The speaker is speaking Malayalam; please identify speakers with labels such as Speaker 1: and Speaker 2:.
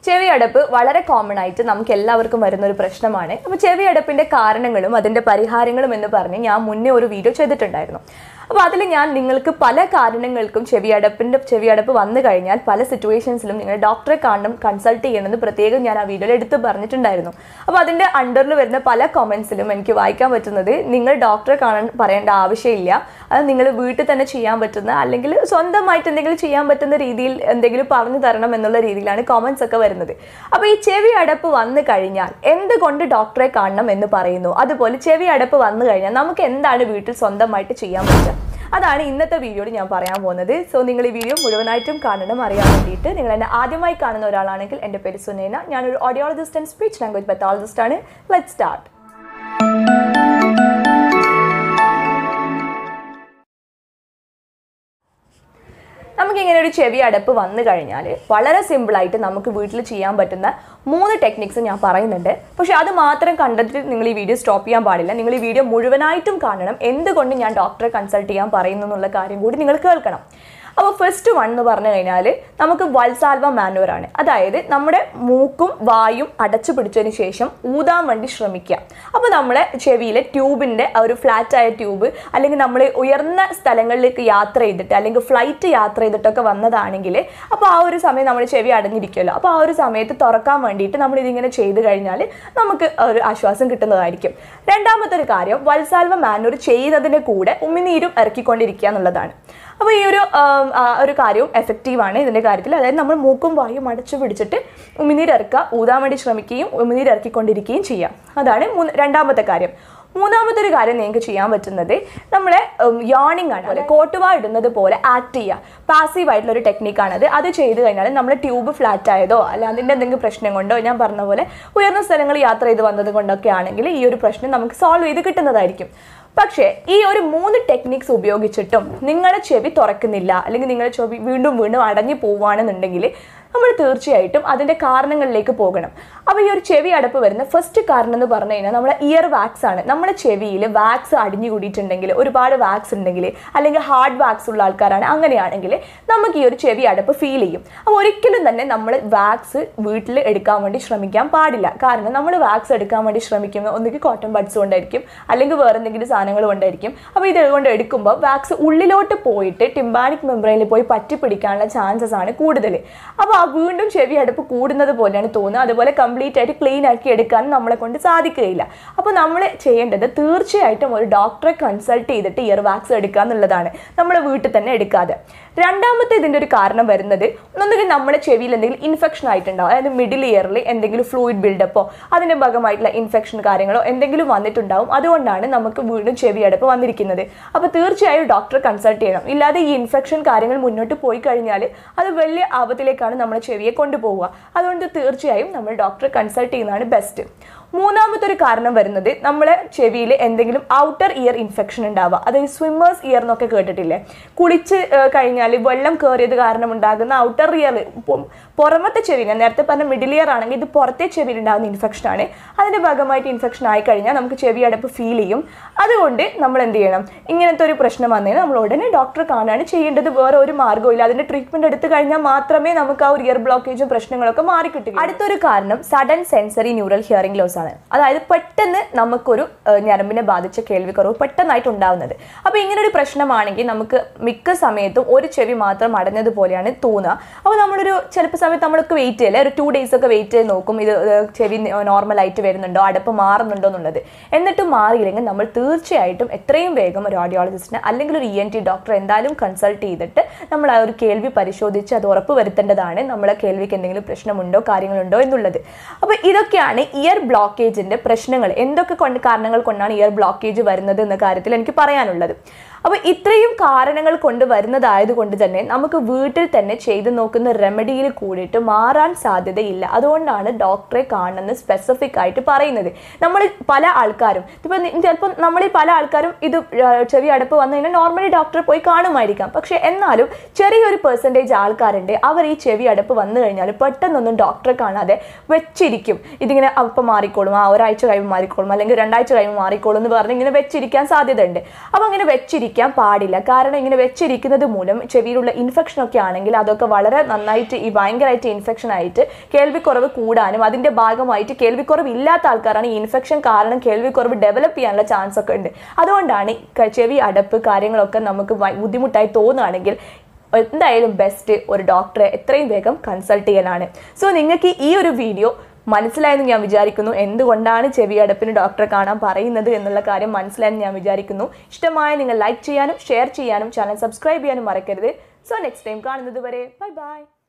Speaker 1: ചെവി അടപ്പ് വളരെ കോമൺ ആയിട്ട് നമുക്ക് എല്ലാവർക്കും വരുന്ന ഒരു പ്രശ്നമാണ് അപ്പോൾ ചെവി അടപ്പിന്റെ കാരണങ്ങളും അതിന്റെ പരിഹാരങ്ങളും എന്ന് പറഞ്ഞ് ഞാൻ മുന്നേ ഒരു വീഡിയോ ചെയ്തിട്ടുണ്ടായിരുന്നു അപ്പോൾ അതിൽ ഞാൻ നിങ്ങൾക്ക് പല കാരണങ്ങൾക്കും ചെവി അടപ്പിന്റെ ചെവി അടപ്പ് വന്നു കഴിഞ്ഞാൽ പല സിറ്റുവേഷൻസിലും നിങ്ങൾ ഡോക്ടറെ കാണണം കൺസൾട്ട് ചെയ്യണമെന്ന് പ്രത്യേകം ഞാൻ ആ വീഡിയോയിൽ എടുത്ത് പറഞ്ഞിട്ടുണ്ടായിരുന്നു അപ്പോൾ അതിന്റെ അണ്ടറിൽ വരുന്ന പല കമന്റ്സിലും എനിക്ക് വായിക്കാൻ പറ്റുന്നത് നിങ്ങൾ ഡോക്ടറെ കാണാൻ പറയേണ്ട ആവശ്യമില്ല അത് നിങ്ങൾ വീട്ടിൽ തന്നെ ചെയ്യാൻ പറ്റുന്ന അല്ലെങ്കിൽ സ്വന്തമായിട്ട് എന്തെങ്കിലും ചെയ്യാൻ പറ്റുന്ന രീതിയിൽ എന്തെങ്കിലും പറഞ്ഞു തരണം എന്നുള്ള രീതിയിലാണ് കമന്റ്സ് ഒക്കെ വരുന്നത് അപ്പോൾ ഈ ചെവി അടപ്പ് വന്നു കഴിഞ്ഞാൽ എന്തുകൊണ്ട് ഡോക്ടറെ കാണണം എന്ന് പറയുന്നു അതുപോലെ ചെവി അടപ്പ് വന്നു കഴിഞ്ഞാൽ നമുക്ക് എന്താണ് വീട്ടിൽ സ്വന്തമായിട്ട് ചെയ്യാൻ പറ്റുക അതാണ് ഇന്നത്തെ വീഡിയോയിൽ ഞാൻ പറയാൻ പോകുന്നത് സോ നിങ്ങൾ ഈ വീഡിയോ മുഴുവനായിട്ടും കാണണം അറിയാൻ വേണ്ടിയിട്ട് നിങ്ങൾ എന്നെ ആദ്യമായി കാണുന്ന ഒരാളാണെങ്കിൽ എൻ്റെ പേര് സുനേന ഞാനൊരു audiologist and speech language pathologist ആണ് ലെറ്റ് സ്റ്റാർട്ട് നമുക്ക് ഇങ്ങനെ ഒരു ചെവി അടപ്പ് വന്നു കഴിഞ്ഞാൽ വളരെ സിമ്പിളായിട്ട് നമുക്ക് വീട്ടിൽ ചെയ്യാൻ പറ്റുന്ന മൂന്ന് ടെക്നിക്സ് ഞാൻ പറയുന്നുണ്ട് പക്ഷെ അത് മാത്രം കണ്ടിട്ട് നിങ്ങൾ ഈ വീഡിയോ സ്റ്റോപ്പ് ചെയ്യാൻ പാടില്ല നിങ്ങൾ ഈ വീഡിയോ മുഴുവനായിട്ടും കാണണം എന്തുകൊണ്ട് ഞാൻ ഡോക്ടറെ കൺസൾട്ട് ചെയ്യാൻ പറയുന്നു എന്നുള്ള കാര്യം കൂടി നിങ്ങൾ കേൾക്കണം അപ്പോൾ ഫസ്റ്റ് വൺ എന്ന് പറഞ്ഞു കഴിഞ്ഞാൽ നമുക്ക് വത്സാൽവ മാനുവർ ആണ് അതായത് നമ്മുടെ മൂക്കും വായും അടച്ചു പിടിച്ചതിന് ശേഷം ഊതാൻ വേണ്ടി ശ്രമിക്കുക അപ്പോൾ നമ്മളെ ചെവിയിലെ ട്യൂബിൻ്റെ ഒരു ഫ്ലാറ്റ് ആയ ട്യൂബ് അല്ലെങ്കിൽ നമ്മൾ ഉയർന്ന സ്ഥലങ്ങളിലേക്ക് യാത്ര ചെയ്തിട്ട് അല്ലെങ്കിൽ ഫ്ലൈറ്റ് യാത്ര ചെയ്തിട്ടൊക്കെ വന്നതാണെങ്കിൽ അപ്പോൾ ആ ഒരു സമയം നമ്മുടെ ചെവി അടഞ്ഞിരിക്കുമല്ലോ അപ്പോൾ ആ ഒരു സമയത്ത് തുറക്കാൻ വേണ്ടിയിട്ട് നമ്മൾ ഇതിങ്ങനെ ചെയ്ത് കഴിഞ്ഞാൽ നമുക്ക് ഒരു ആശ്വാസം കിട്ടുന്നതായിരിക്കും രണ്ടാമത്തെ ഒരു കാര്യം വത്സാൽവ മാനുവർ ചെയ്യുന്നതിൻ്റെ കൂടെ ഉമിനീരും ഇറക്കിക്കൊണ്ടിരിക്കുക എന്നുള്ളതാണ് അപ്പോൾ ഈ ഒരു ആം, ആ, ഒരു കാര്യവും എഫക്റ്റീവാണ് ഇതിൻ്റെ കാര്യത്തിൽ അതായത് നമ്മൾ മൂക്കും വായും അടച്ചു പിടിച്ചിട്ട് ഉമിനീര് ഇറക്കുക ഊതാൻ വേണ്ടി ശ്രമിക്കുകയും ഉമിനീര് ഇറക്കിക്കൊണ്ടിരിക്കുകയും ചെയ്യാം അതാണ് മൂന്ന് രണ്ടാമത്തെ കാര്യം മൂന്നാമത്തെ ഒരു കാര്യം നിങ്ങൾക്ക് ചെയ്യാൻ പറ്റുന്നത് നമ്മളെ യോണിംഗ് ആണ് അല്ലെ കോട്ടുവ ഇടുന്നത് പോലെ ആക്ട് ചെയ്യുക പാസീവ് ആയിട്ടുള്ള ഒരു ടെക്നിക്കാണത് അത് ചെയ്ത് കഴിഞ്ഞാൽ നമ്മുടെ ട്യൂബ് ഫ്ലാറ്റ് ആയതോ അല്ല അതിൻ്റെ എന്തെങ്കിലും പ്രശ്നം കൊണ്ടോ ഞാൻ പറഞ്ഞ പോലെ ഉയർന്ന സ്ഥലങ്ങൾ യാത്ര ചെയ്ത് വന്നത് കൊണ്ടൊക്കെ ആണെങ്കിൽ ഈ ഒരു പ്രശ്നം നമുക്ക് സോൾവ് ചെയ്ത് കിട്ടുന്നതായിരിക്കും പക്ഷേ ഈ ഒരു മൂന്ന് ടെക്നിക്സ് ഉപയോഗിച്ചിട്ടും നിങ്ങളുടെ ചെവി തുറക്കുന്നില്ല അല്ലെങ്കിൽ നിങ്ങളുടെ ചെവി വീണ്ടും വീണ്ടും അടഞ്ഞു പോവുകയാണെന്നുണ്ടെങ്കിൽ നമ്മൾ തീർച്ചയായിട്ടും അതിൻ്റെ കാരണങ്ങളിലേക്ക് പോകണം അപ്പോൾ ഈ ഒരു ചെവി അടപ്പ് വരുന്ന ഫസ്റ്റ് കാരണം എന്ന് പറഞ്ഞു കഴിഞ്ഞാൽ നമ്മുടെ ഇയർ വാക്സ് ആണ് നമ്മുടെ ചെവിയിൽ വാക്സ് അടിഞ്ഞു കൂടിയിട്ടുണ്ടെങ്കിൽ ഒരുപാട് വാക്സ് ഉണ്ടെങ്കിൽ അല്ലെങ്കിൽ ഹാർഡ് വാക്സ് ഉള്ള ആൾക്കാരാണ് അങ്ങനെയാണെങ്കിൽ നമുക്ക് ഈ ഒരു ചെവി അടപ്പ് ഫീൽ ചെയ്യും അപ്പോൾ ഒരിക്കലും തന്നെ നമ്മൾ വാക്സ് വീട്ടിൽ എടുക്കാൻ വേണ്ടി ശ്രമിക്കാൻ പാടില്ല കാരണം നമ്മൾ വാക്സ് എടുക്കാൻ വേണ്ടി ശ്രമിക്കുന്നത് ഒന്നുകിൽ കോട്ടൺ ബഡ്സ് കൊണ്ടായിരിക്കും അല്ലെങ്കിൽ വേറെ എന്തെങ്കിലും സാധനങ്ങൾ കൊണ്ടായിരിക്കും അപ്പോൾ ഇത് കൊണ്ട് എടുക്കുമ്പോൾ വാക്സ് ഉള്ളിലോട്ട് പോയിട്ട് ടിംബാനിക് മെമ്പറൈനിൽ പോയി പറ്റി പിടിക്കാനുള്ള ചാൻസസ് ആണ് കൂടുതൽ അപ്പോൾ ആ വീണ്ടും ചെവി അടുപ്പ് കൂടുന്നത് പോലെയാണ് തോന്നുന്നത് അതുപോലെ കംപ്ലീറ്റ് ആയിട്ട് ക്ലീൻ ആക്കി എടുക്കാൻ നമ്മളെ കൊണ്ട് സാധിക്കുകയില്ല അപ്പോൾ നമ്മൾ ചെയ്യേണ്ടത് തീർച്ചയായിട്ടും ഒരു ഡോക്ടറെ കൺസൾട്ട് ചെയ്തിട്ട് ഇയർ വാക്സ് എടുക്കുക എന്നുള്ളതാണ് നമ്മൾ വീട്ടിൽ തന്നെ എടുക്കാതെ രണ്ടാമത്തെ ഇതിൻ്റെ ഒരു കാരണം വരുന്നത് ഒന്നുകിൽ നമ്മുടെ ചെവിയിൽ എന്തെങ്കിലും ഇൻഫെക്ഷൻ ആയിട്ടുണ്ടാവും അതായത് മിഡിൽ ഇയറിൽ എന്തെങ്കിലും ഫ്ലൂയിഡ് ബിൽഡപ്പോ അതിൻ്റെ ഭാഗമായിട്ടുള്ള ഇൻഫെക്ഷൻ കാര്യങ്ങളോ എന്തെങ്കിലും വന്നിട്ടുണ്ടാവും അതുകൊണ്ടാണ് നമുക്ക് വീണ്ടും ചെവി അടപ്പ് വന്നിരിക്കുന്നത് അപ്പോൾ തീർച്ചയായും ഡോക്ടറെ കൺസൾട്ട് ചെയ്യണം ഇല്ലാതെ ഈ ഇൻഫെക്ഷൻ കാര്യങ്ങൾ മുന്നോട്ട് പോയി കഴിഞ്ഞാൽ അത് വലിയ ആപത്തിലേക്കാണ് നമ്മുടെ ചെവിയെ കൊണ്ടുപോവുക അതുകൊണ്ട് തീർച്ചയായും നമ്മൾ ഡോക്ടറെ കൺസൾട്ട് ചെയ്യുന്നതാണ് ബെസ്റ്റ് മൂന്നാമത്തെ ഒരു കാരണം വരുന്നത് നമ്മളെ ചെവിയിൽ എന്തെങ്കിലും ഔട്ടർ ഇയർ ഇൻഫെക്ഷൻ ഉണ്ടാവുക അതായത് സ്വിമ്മേഴ്സ് ഇയർ എന്നൊക്കെ കേട്ടിട്ടില്ലേ കുളിച്ച് കഴിഞ്ഞാൽ വെള്ളം കയറിയത് കാരണം ഉണ്ടാകുന്ന ഔട്ടർ ഇയർ പുറമത്തെ ചെവി ഞാൻ നേരത്തെ പറഞ്ഞ മിഡിൽ ഇയർ ആണെങ്കിൽ ഇത് പുറത്തെ ചെവിയിൽ ഉണ്ടാകുന്ന ഇൻഫെക്ഷൻ ആണ് അതിൻ്റെ ഭാഗമായിട്ട് ഇൻഫെക്ഷൻ ആയി കഴിഞ്ഞാൽ നമുക്ക് ചെവി അടപ്പ് ഫീൽ ചെയ്യും അതുകൊണ്ട് നമ്മൾ എന്ത് ചെയ്യണം ഇങ്ങനത്തെ ഒരു പ്രശ്നം വന്നതിന് നമ്മൾ ഉടനെ ഡോക്ടറെ കാണാണ് ചെയ്യേണ്ടത് വേറെ ഒരു മാർഗ്ഗവും ഇല്ല അതിൻ്റെ ട്രീറ്റ്മെൻറ്റ് എടുത്തു കഴിഞ്ഞാൽ മാത്രമേ നമുക്ക് ആ ഒരു ഇയർ ബ്ലോക്കേജും പ്രശ്നങ്ങളൊക്കെ മാറി കിട്ടുക അടുത്തൊരു കാരണം sudden sensory neural hearing loss ആണ് അതായത് പെട്ടെന്ന് നമുക്കൊരു ഏഹ്, ഞരമ്പിനെ ബാധിച്ച കേൾവിക്കുറവ് പെട്ടെന്നായിട്ട് ഉണ്ടാവുന്നത് അപ്പോൾ ഇങ്ങനെ ഒരു പ്രശ്നമാണെങ്കിൽ നമുക്ക് മിക്ക സമയത്തും ഒരു ചെവി മാത്രം അടഞ്ഞതുപോലെയാണ് തോന്നുക അപ്പോൾ നമ്മളൊരു ചിലപ്പോൾ സമയത്ത് നമ്മളൊക്കെ വെയിറ്റ് ചെയ്യില്ലേ ഒരു ടു ഡേയ്സ് ഒക്കെ വെയിറ്റ് ചെയ്ത് നോക്കും ഇത് ഏഹ്, ചെവി നോർമലായിട്ട് വരുന്നുണ്ടോ അടപ്പ് മാറുന്നുണ്ടോ എന്നുള്ളത് എന്നിട്ട് മാറിയില്ലെങ്കിൽ നമ്മൾ തീർച്ചയായിട്ടും എത്രയും വേഗം ഒരു ഓഡിയോളജിസ്റ്റിനെ അല്ലെങ്കിൽ ഒരു ഇ എൻ ടി ഡോക്ടറെ എന്തായാലും കൺസൾട്ട് ചെയ്തിട്ട് നമ്മൾ ആ ഒരു കേൾവി പരിശോധിച്ച് അത് ഉറപ്പ് വരുത്തേണ്ടതാണ് നമ്മളെ കേൾവിക്ക് എന്തെങ്കിലും പ്രശ്നമുണ്ടോ കാര്യങ്ങളുണ്ടോ എന്നുള്ളത് അപ്പോൾ ഇതൊക്കെയാണ് ഇയർ ബ്ലോക്കേജിന്റെ പ്രശ്നങ്ങൾ എന്തൊക്കെ കൊണ്ട് കാരണങ്ങൾ കൊണ്ടാണ് ഇയർ ബ്ലോക്കേജ് വരുന്നത് എന്ന കാര്യത്തിൽ എനിക്ക് പറയാനുള്ളത് അപ്പോൾ ഇത്രയും കാരണങ്ങൾ കൊണ്ട് വരുന്നതായത് കൊണ്ട് തന്നെ നമുക്ക് വീട്ടിൽ തന്നെ ചെയ്തു നോക്കുന്ന റെമഡിയിൽ കൂടിയിട്ട് മാറാൻ സാധ്യതയില്ല അതുകൊണ്ടാണ് ഡോക്ടറെ കാണുന്നത് സ്പെസിഫിക് ആയിട്ട് പറയുന്നത് നമ്മൾ പല ആൾക്കാരും ഇപ്പം ചിലപ്പം നമ്മളിൽ പല ആൾക്കാരും ഇത് ആ, ചെവി അടപ്പ് വന്നു കഴിഞ്ഞാൽ നോർമലി ഡോക്ടറെ പോയി കാണുമായിരിക്കാം പക്ഷേ എന്നാലും ചെറിയൊരു പെർസെൻറ്റേജ് ആൾക്കാരുണ്ട് അവർ ഈ ചെവി അടപ്പ് വന്നു കഴിഞ്ഞാൽ പെട്ടെന്നൊന്നും ഡോക്ടറെ കാണാതെ വെച്ചിരിക്കും ഇതിങ്ങനെ അപ്പം മാറിക്കോളും ആ ഒരാഴ്ച കഴിയുമ്പോൾ മാറിക്കോളും അല്ലെങ്കിൽ രണ്ടാഴ്ച കഴിയുമ്പോൾ മാറിക്കോളും എന്ന് പറഞ്ഞ് ഇങ്ങനെ വെച്ചിരിക്കാൻ സാധ്യതയുണ്ട് അപ്പോൾ അങ്ങനെ വെച്ചിരിക്കും വെച്ചിരിക്കാൻ പാടില്ല കാരണം ഇങ്ങനെ വെച്ചിരിക്കുന്നത് മൂലം ചെവിയിലുള്ള ഇൻഫെക്ഷൻ ഒക്കെ ആണെങ്കിൽ അതൊക്കെ വളരെ നന്നായിട്ട് ഈ ഭയങ്കരമായിട്ട് ഇൻഫെക്ഷൻ ആയിട്ട് കേൾവിക്കുറവ് കൂടാനും അതിന്റെ ഭാഗമായിട്ട് കേൾവിക്കുറവ് ഇല്ലാത്ത ആൾക്കാരാണ് ഈ ഇൻഫെക്ഷൻ കാരണം കേൾവിക്കുറവ് ഡെവലപ്പ് ചെയ്യാനുള്ള ചാൻസ് ഒക്കെ ഉണ്ട് അതുകൊണ്ടാണ് ഈ ക- ചെവി അടപ്പ് കാര്യങ്ങളൊക്കെ നമുക്ക് ഭയ- ബുദ്ധിമുട്ടായി തോന്നുകയാണെങ്കിൽ എന്തായാലും ബെസ്റ്റ് ഒരു ഡോക്ടറെ എത്രയും വേഗം കൺസൾട്ട് ചെയ്യലാണ് സോ നിങ്ങൾക്ക് ഈ ഒരു വീഡിയോ മനസ്സിലായെന്ന് ഞാൻ വിചാരിക്കുന്നു എന്തുകൊണ്ടാണ് ചെവി അടപ്പിന് ഡോക്ടറെ കാണാൻ പറയുന്നത് എന്നുള്ള കാര്യം മനസ്സിലായെന്ന് ഞാൻ വിചാരിക്കുന്നു ഇഷ്ടമായ നിങ്ങൾ ലൈക്ക് ചെയ്യാനും ഷെയർ ചെയ്യാനും ചാനൽ സബ്സ്ക്രൈബ് ചെയ്യാനും മറക്കരുത് സോ നെക്സ്റ്റ് ടൈം കാണുന്നത് വരെ ബൈ ബൈ